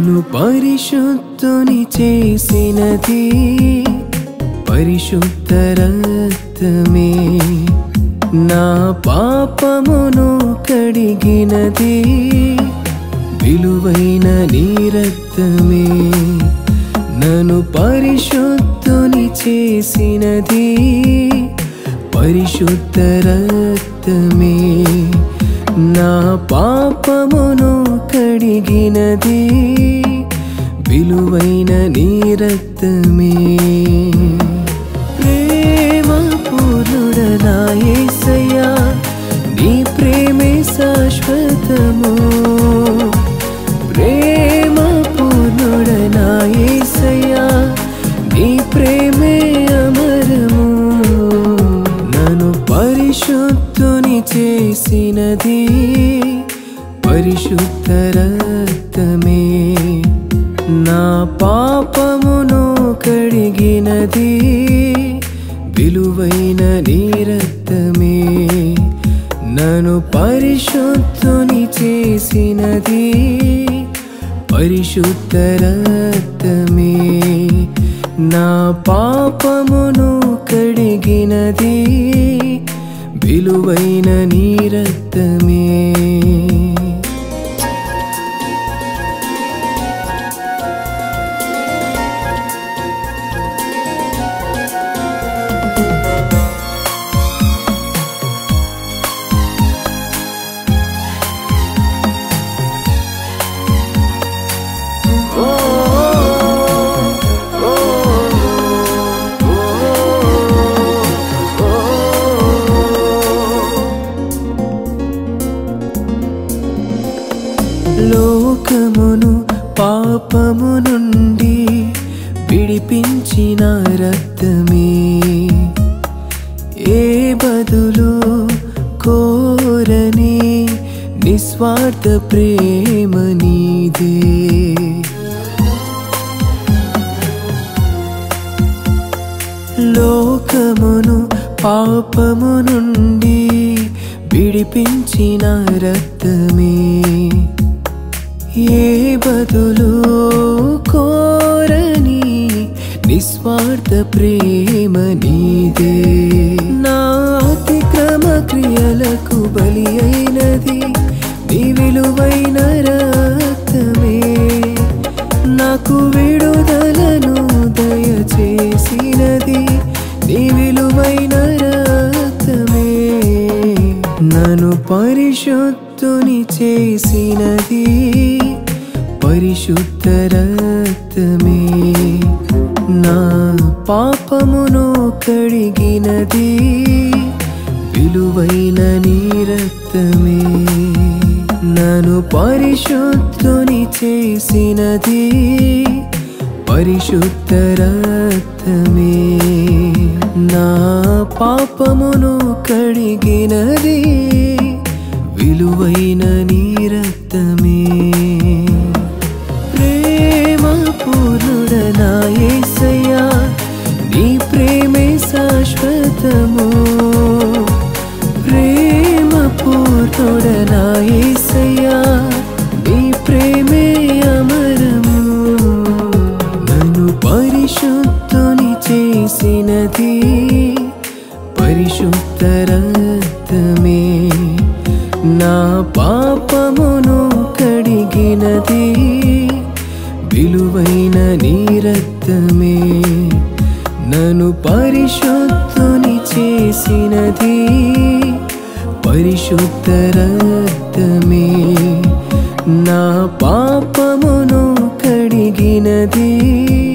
నన్ను పరిశుద్ధుని చేసినది పరిశుద్ధ రక్తమే నా పాపమును కడిగినది విలువైన నీ రక్తమే నన్ను పరిశుద్ధుని చేసినది పరిశుద్ధ రక్తమే నా పాపమును కడిగినది విలువైన నీ రక్తమే ప్రేమ పూర్ణుడ నా యేసయ్యా నీ ప్రేమే శాశ్వతము ప్రేమ పూర్ణుడ నా యేసయ్యా నీ ప్రేమే అమరము నన్ను పరిశుద్ధుని చేసినది పరిశుద్ధ రక్తమే నా పాపమును కడిగినది విలువైన నీ రక్తమే నన్ను పరిశుద్ధుని చేసినది పరిశుద్ధ రక్తమే నా పాపమును కడిగినది విలువైన నీ రక్తమే లోకమును పాపము నుండి విడిపించిన రక్తమే ఏ బదులు కోరని నిస్వార్థ ప్రేమ నీదే లోకమును పాపము నుండి విడిపించిన రక్తమే ఏ బదులు కోరని నిస్వార్థ ప్రేమ నీదే నా అతిక్రమ క్రియలకు బలి అయినది నీ విలువైన రక్తమే నాకు విడుదలను దయచేసినది నీ విలువైన రక్తమే నన్ను పరిశుద్ధుని చేసినది పరిశుద్ధ రక్తమే నా పాపమును కడిగినది విలువైన నీ రక్తమే నన్ను పరిశుద్ధుని చేసినది పరిశుద్ధ రక్తమే నా పాపమును కడిగినది విలువైన నీ రక్తమే ప్రేమ పూర్ణుడ నా యేసయ్యా నీ ప్రేమే శాశ్వతము ప్రేమ పూర్ణుడ నా యేసయ్యా నీ ప్రేమే అమరము నన్ను పరిశుద్ధుని చేసినది పరిశుద్ధ రక్తమే నా పాపమును కడిగినది విలువైన నీ రక్తమే నన్ను పరిశుద్ధుని చేసినది పరిశుద్ధ రక్తమే నా పాపమును కడిగినది